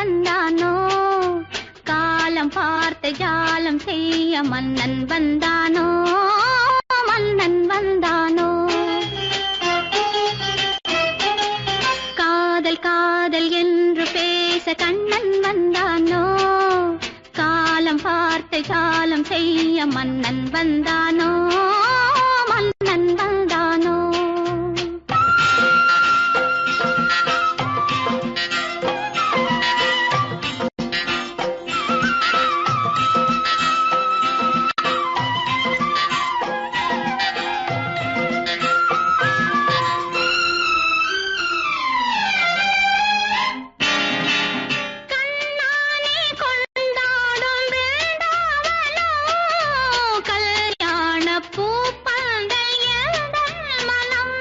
வந்தானோ காலம் பார்த்து ஜாலம் செய்ய மன்னன் வந்தானோ மன்னன் வந்தானோ காதல் காதல் என்று பேச கண்ணன் வந்தானோ காலம் பார்த்து ஜாலம் செய்ய மன்னன் வந்தானோ மன்னன் வந்தானோ கண்ணானே கொண்டாடும் பிருந்தாவனோ, கல்யாண பூப்பந்தல் எந்தன் மனம்.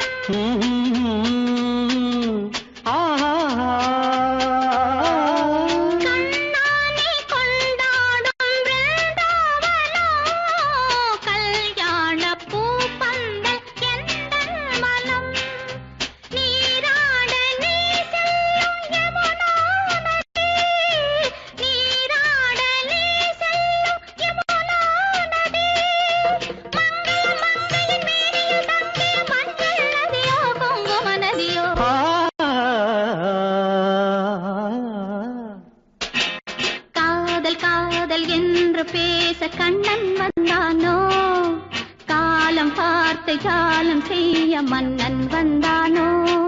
கண்ணானே கொண்டாடும் பிருந்தாவனோ, கல்யாண பூப்பந்தல் எந்தன் மனம். நீராட நீ செல்லும் யமுனா நதி, நீராட நீ செல்லும் யமுனா நதி. மங்கள மங்கையின் மேனியில் தங்கிய மஞ்சள் நதியோ, குங்கும நதியோ. காதல் காதல் என்று பேச கண்ணன் வந்தானோ காலம் பார்த்து ஜாலம் செய்ய மன்னன் வந்தானோ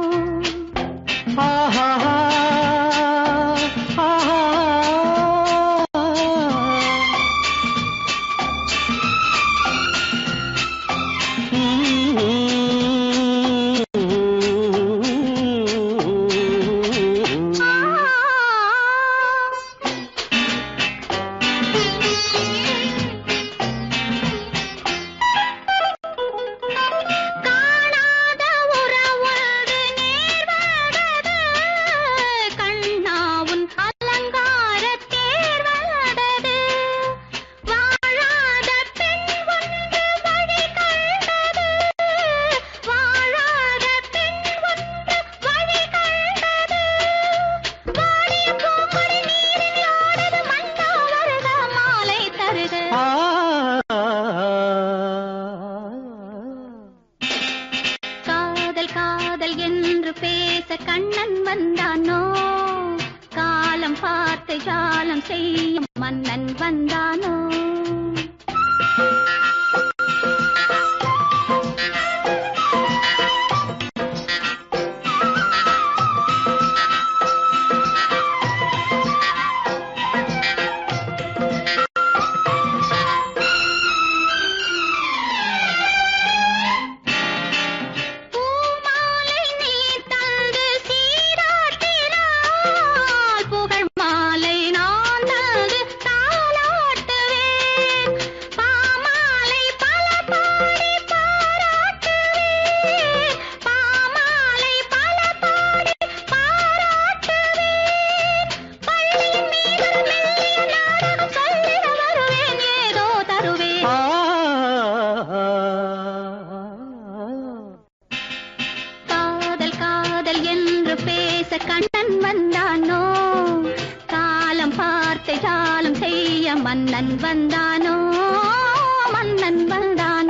காணாத உறவோடு நேர்வதது கண்ணாவுன் அலங்கார தேர்வதது வாழாத பெண் ஒன்று வழி கண்டது வாழாத பெண் ஒன்று வழி கண்டது வாடிய பூங்கொடி நீரில் ஆடுது மன்னோ வருக மாலை தருக காதல் காதல் என்று பேச கண்ணன் வந்தானோ காலம் பார்த்து ஜாலம் செய்யும் மன்னன் வந்தானோ பூமாலை நீ தந்து சீராட்டினாய் புகழ் மாலை நான் தந்து தாளாட்டுவேன் பாமாலை பல பாடி பாராட்டுவேன் பாமாலை பல பாடி பாராட்டுவேன் பள்ளியின் மீது மெல்லிய நாடகம் சொல்லிட வருவேன் ஏதோ தருவேன் காதல் காதல் என்று பேச கண்ணன் வந்தானோ காலம் பார்த்து ஜாலம் செய்ய மன்னன் வந்தானோ மன்னன் வந்தானோ